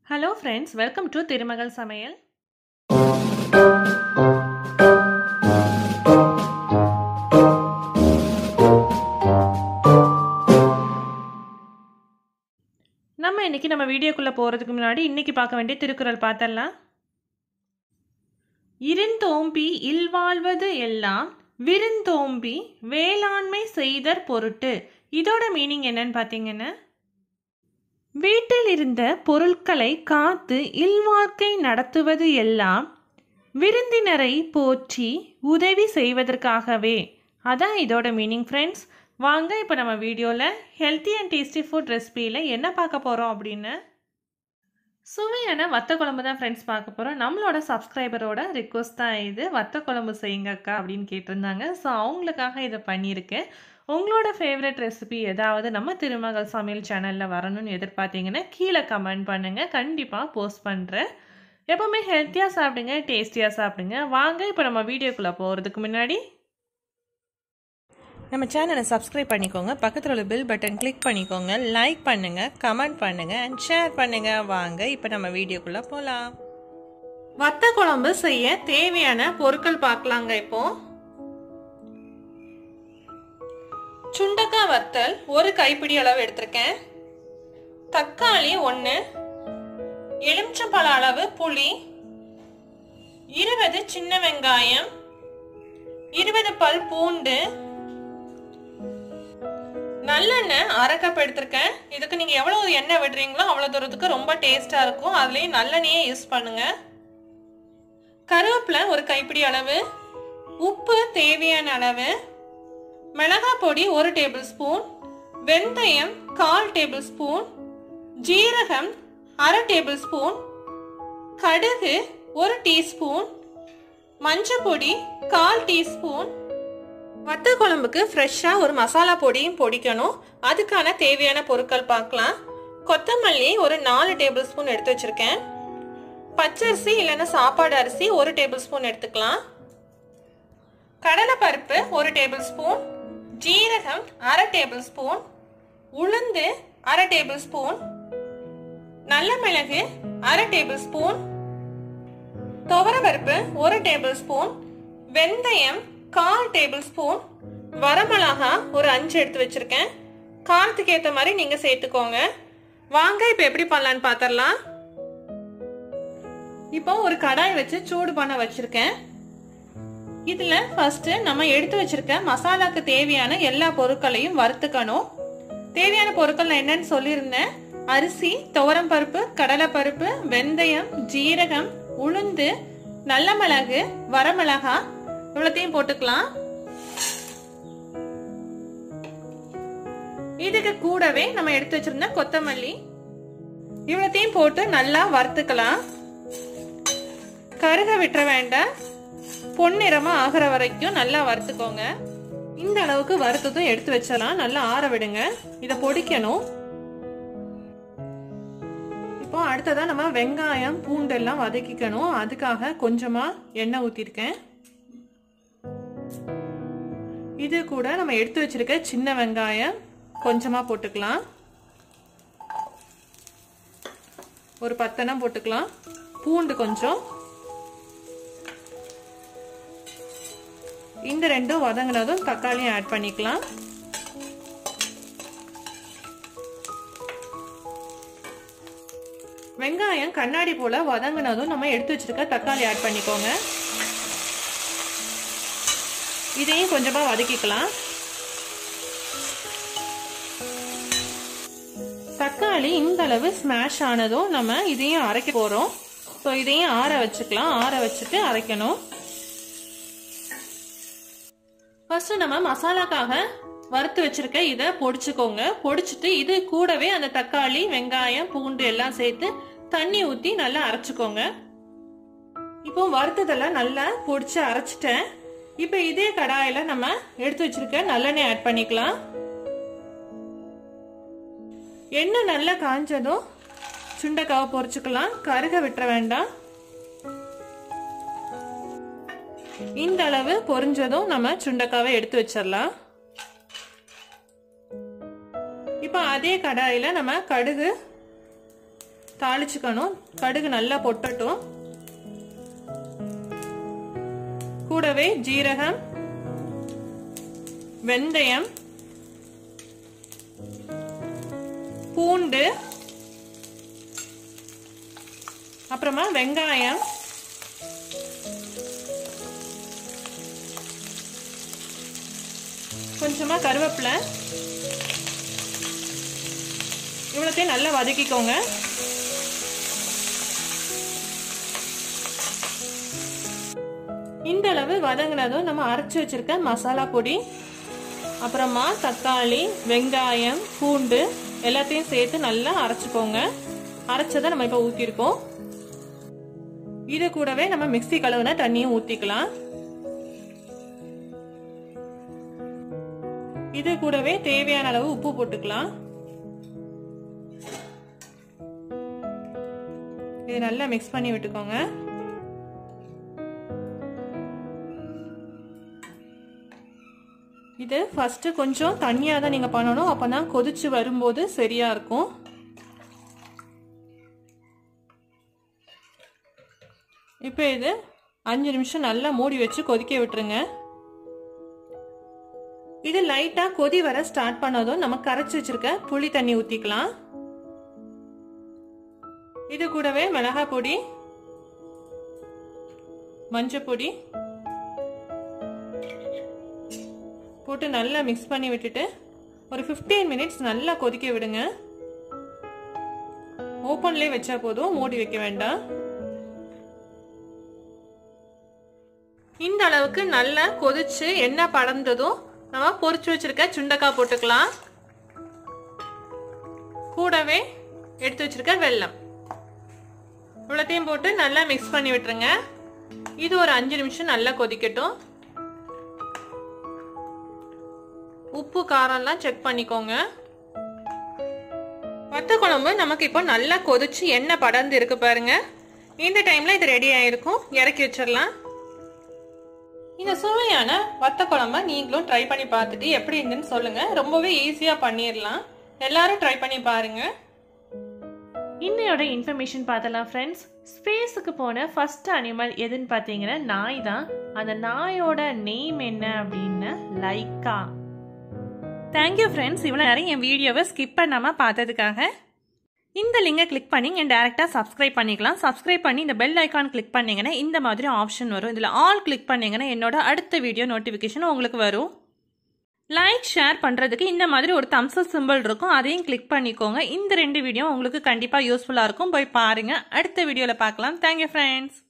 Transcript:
hello friends welcome to திருமகள் சமையல் நம்ம இன்னைக்கு நம்ம வீடியோக்குள்ளே போகிறதுக்கு முன்னாடி இன்னைக்கு பார்க்க வேண்டிய திருக்குறள் பார்த்தரலாம் இருந்தோம்பி இல்வாழ்வது எல்லாம் விருந்தோம்பி வேளாண்மை செய்தற் பொருட்டு இதோட மீனிங் என்னன்னு பார்த்தீங்கன்னா வீட்டில் இருந்த பொருட்களை காத்து இல்வாழ்க்கை நடத்துவது எல்லாம் விருந்தினரை போற்றி உதவி செய்வதற்காகவே அதான் இதோட மீனிங் ஃப்ரெண்ட்ஸ் வாங்க இப்போ நம்ம வீடியோவில் ஹெல்த்தி அண்ட் டேஸ்டி ஃபுட் ரெசிபியில் என்ன பார்க்க போகிறோம் அப்படின்னு சுவையான வத்த குழம்பு தான் ஃப்ரெண்ட்ஸ் பார்க்க போகிறோம் நம்மளோட சப்ஸ்கிரைபரோட ரிக்வஸ்ட் தான் இது வத்த குழம்பு செய்யுங்க அக்கா அப்படின்னு கேட்டிருந்தாங்க ஸோ அவங்களுக்காக இதை பண்ணியிருக்கேன் உங்களோட ஃபேவரட் ரெசிபி ஏதாவது நம்ம திருமகள் சமையல் சேனலில் வரணும்னு எதிர்பார்த்தீங்கன்னா கீழே கமெண்ட் பண்ணுங்கள் கண்டிப்பாக போஸ்ட் பண்ணுறேன் எப்போவுமே ஹெல்த்தியாக சாப்பிடுங்க டேஸ்டியாக சாப்பிடுங்க வாங்க இப்போ நம்ம வீடியோக்குள்ளே போகிறதுக்கு முன்னாடி நம்ம சேனலை சப்ஸ்கிரைப் பண்ணிக்கோங்க பக்கத்தில் உள்ள பில் பட்டன் கிளிக் பண்ணிக்கோங்க லைக் பண்ணுங்கள் கமெண்ட் பண்ணுங்கள் அண்ட் ஷேர் பண்ணுங்கள் வாங்க இப்போ நம்ம வீடியோக்குள்ளே போகலாம் வத்த குழம்பு செய்ய தேவையான பொருட்கள் பார்க்கலாங்க இப்போ சுண்டக்காய் வத்தல் ஒரு கைப்பிடி அளவு எடுத்திருக்கேன் தக்காளி ஒன்று எலுமிச்சம்பழ அளவு புளி இருபது சின்ன வெங்காயம் இருபது பல் பூண்டு நல்லெண்ணெய் அரை கப் எடுத்திருக்கேன் இதுக்கு நீங்க எவ்வளவு எண்ணெய் விடுறீங்களோ அவ்வளவு தூரத்துக்கு ரொம்ப டேஸ்டா இருக்கும் அதுலயும் நல்லெண்ணெயே யூஸ் பண்ணுங்க கருவேப்பிலை ஒரு கைப்பிடி அளவு உப்பு தேவையான அளவு மிளகாய் பொடி ஒரு டேபிள் ஸ்பூன் வெந்தயம் கால் டேபிள் ஸ்பூன் ஜீரகம் அரை டேபிள் ஸ்பூன் கடுகு ஒரு டீஸ்பூன் மஞ்சள் பொடி கால் டீஸ்பூன் வத்த குழம்புக்கு ஃப்ரெஷ்ஷாக ஒரு மசாலா பொடியும் பொடிக்கணும் அதுக்கான தேவையான பொருட்கள் பார்க்கலாம் கொத்தமல்லி ஒரு நாலு டேபிள் ஸ்பூன் எடுத்து வச்சுருக்கேன் பச்சரிசி இல்லைன்னா சாப்பாடு அரிசி ஒரு டேபிள் ஸ்பூன் எடுத்துக்கலாம் கடலைப்பருப்பு ஒரு டேபிள் ஸ்பூன் ஜீரகம் அரை டேபிள் ஸ்பூன் உளுந்து அரை டேபிள் ஸ்பூன் நல்ல மிளகு அரை டேபிள் ஸ்பூன் துவரப்பருப்பு ஒரு டேபிள் ஸ்பூன் வெந்தயம் கால் டேபிள் ஸ்பூன் வரமிளகா ஒரு அஞ்சு எடுத்து வச்சிருக்கேன் காரத்துக்கு ஏற்ற மாதிரி நீங்க சேர்த்துக்கோங்க வாங்க இப்போ எப்படி பண்ணலான்னு பார்த்துடலாம் இப்போ ஒரு கடாய் வச்சு சூடு பண்ண வச்சிருக்கேன் இதுல ஃபர்ஸ்ட் நம்ம எடுத்து வச்சிருக்க மசாலாக்கு தேவையான எல்லா பொருட்களையும் வறுத்துக்கணும் தேவையான பொருட்கள் நான் என்னன்னு சொல்லியிருந்தேன் அரிசி துவரம் பருப்பு கடலை பருப்பு வெந்தயம் ஜீரகம் உளுந்து நல்ல மிளகு வரமிளகா இவ்வளத்தையும் போட்டுக்கலாம் இதுக்கு கூடவே நம்ம எடுத்து வச்சிருந்த கொத்தமல்லி இவ்வளத்தையும் போட்டு நல்லா வறுத்துக்கலாம் கருக விட்டுற வேண்டாம் பொன்னிறமா ஆகிற வரைக்கும் நல்லா வறுத்துக்கோங்க இந்த அளவுக்கு வறுத்ததும் எடுத்து வச்சலாம் நல்லா ஆற விடுங்க இதை பொடிக்கணும் இப்போ அடுத்ததா நம்ம வெங்காயம் பூண்டு எல்லாம் வதக்கிக்கணும் அதுக்காக கொஞ்சமா எண்ணெய் ஊத்திருக்கேன் இது கூட நம்ம எடுத்து வச்சிருக்க சின்ன வெங்காயம் கொஞ்சமா போட்டுக்கலாம் ஒரு பத்தனம் போட்டுக்கலாம் பூண்டு கொஞ்சம் இந்த ரெண்டும் வதங்கினதும் தக்காளியும் ஆட் பண்ணிக்கலாம் வெங்காயம் கண்ணாடி போல வதங்கினதும் நம்ம எடுத்து வச்சிருக்க தக்காளி ஆட் பண்ணிக்கோங்க இதையும் கொஞ்சமா வதக்கிக்கலாம் தக்காளி இந்த அளவு ஸ்மாஷ் ஆனதும் நம்ம இதையும் அரைக்க போறோம் ஸோ இதையும் ஆற வச்சுக்கலாம் ஆற வச்சுட்டு அரைக்கணும் ஃபர்ஸ்ட் நம்ம மசாலாக்காக வறுத்து வச்சிருக்க இதை பொடிச்சுக்கோங்க பொடிச்சிட்டு இது கூடவே அந்த தக்காளி வெங்காயம் பூண்டு எல்லாம் சேர்த்து தண்ணி ஊற்றி நல்லா அரைச்சிக்கோங்க இப்போ வறுத்ததெல்லாம் நல்லா பொடிச்சு அரைச்சிட்டேன் இப்போ இதே கடாயில நம்ம எடுத்து வச்சிருக்க நல்லெண்ணெய் ஆட் பண்ணிக்கலாம் எண்ணெய் நல்லா காஞ்சதும் சுண்டைக்காவை பொரிச்சுக்கலாம் கருக விட்டுற வேண்டாம் இந்த அளவு பொரிஞ்சதும் நம்ம சுண்டைக்காவை எடுத்து வச்சிடலாம் இப்போ அதே கடாயில் நம்ம கடுகு தாளிச்சுக்கணும் கடுகு நல்லா பொட்டட்டும் கூடவே ஜீரகம் வெந்தயம் பூண்டு அப்புறமா வெங்காயம் கொஞ்சமா கருவேப்பிலை இவ்வளோத்தையும் நல்லா வதக்கிக்கோங்க இந்த அளவு வதங்கினதும் நம்ம அரைச்சி வச்சிருக்க மசாலா பொடி அப்புறமா தக்காளி வெங்காயம் பூண்டு எல்லாத்தையும் சேர்த்து நல்லா அரைச்சிக்கோங்க அரைச்சதை நம்ம இப்போ ஊற்றிருக்கோம் இது கூடவே நம்ம மிக்சி கழுவுன தண்ணியும் ஊற்றிக்கலாம் இது கூடவே தேவையான அளவு உப்பு போட்டுக்கலாம் இது நல்லா மிக்ஸ் பண்ணி விட்டுக்கோங்க இது ஃபஸ்ட்டு கொஞ்சம் தண்ணியாக தான் நீங்கள் பண்ணணும் அப்போ தான் கொதிச்சு வரும்போது சரியாக இருக்கும் இப்போ இது அஞ்சு நிமிஷம் நல்லா மூடி வச்சு கொதிக்க விட்டுருங்க இது லைட்டாக கொதி வர ஸ்டார்ட் பண்ணதும் நம்ம கரைச்சி வச்சிருக்க புளி தண்ணி ஊற்றிக்கலாம் இது கூடவே மிளகாய் பொடி மஞ்சள் பொடி போட்டு நல்லா மிக்ஸ் பண்ணி விட்டுட்டு ஒரு ஃபிஃப்டீன் மினிட்ஸ் நல்லா கொதிக்க விடுங்க ஓப்பன்லேயே வச்சா போதும் மூடி வைக்க வேண்டாம் இந்த அளவுக்கு நல்லா கொதிச்சு எண்ணெய் படர்ந்ததும் நம்ம பொரிச்சு வச்சிருக்க சுண்டக்காய் போட்டுக்கலாம் கூடவே எடுத்து வச்சிருக்க வெல்லம் இவ்வளோத்தையும் போட்டு நல்லா மிக்ஸ் பண்ணி விட்டுருங்க இது ஒரு அஞ்சு நிமிஷம் நல்லா கொதிக்கட்டும் உப்பு காரம்லாம் செக் பண்ணிக்கோங்க வத்த குழம்பு நமக்கு இப்போ நல்லா கொதிச்சு எண்ணெய் படர்ந்து இருக்கு பாருங்க இந்த டைம்ல இது ரெடி ஆயிருக்கும் இறக்கி வச்சிடலாம் இந்த சுவையான வத்த குழம்ப நீங்களும் ட்ரை பண்ணி பார்த்துட்டு எப்படி இருந்துன்னு சொல்லுங்க ரொம்பவே ஈஸியா பண்ணிடலாம் எல்லாரும் ட்ரை பண்ணி பாருங்க இன்னையோட இன்ஃபர்மேஷன் பார்த்தலாம் ஃப்ரெண்ட்ஸ் ஸ்பேஸுக்கு போன ஃபர்ஸ்ட் அனிமல் எதுன்னு பார்த்தீங்கன்னா நாய் தான் அந்த நாயோட நேம் என்ன அப்படின்னு லைக்கா தேங்க்யூ ஃப்ரெண்ட்ஸ் இவ்வளோ நேரம் என் வீடியோவை ஸ்கிப் பண்ணாமல் பார்த்ததுக்காக இந்த லிங்கை கிளிக் பண்ணி நீங்கள் டேரெக்டாக சப்ஸ்கிரைப் பண்ணிக்கலாம் சப்ஸ்கிரைப் பண்ணி இந்த பெல் ஐக்கான் கிளிக் பண்ணிங்கன்னா இந்த மாதிரி ஆப்ஷன் வரும் இதில் ஆல் கிளிக் பண்ணிங்கன்னா என்னோட அடுத்த வீடியோ நோட்டிஃபிகேஷன் உங்களுக்கு வரும் லைக் ஷேர் பண்ணுறதுக்கு இந்த மாதிரி ஒரு தம்ஸ்அப் சிம்பிள் இருக்கும் அதையும் கிளிக் பண்ணிக்கோங்க இந்த ரெண்டு வீடியோ உங்களுக்கு கண்டிப்பாக யூஸ்ஃபுல்லாக இருக்கும் போய் பாருங்கள் அடுத்த வீடியோவில் பார்க்கலாம் தேங்க்யூ ஃப்ரெண்ட்ஸ்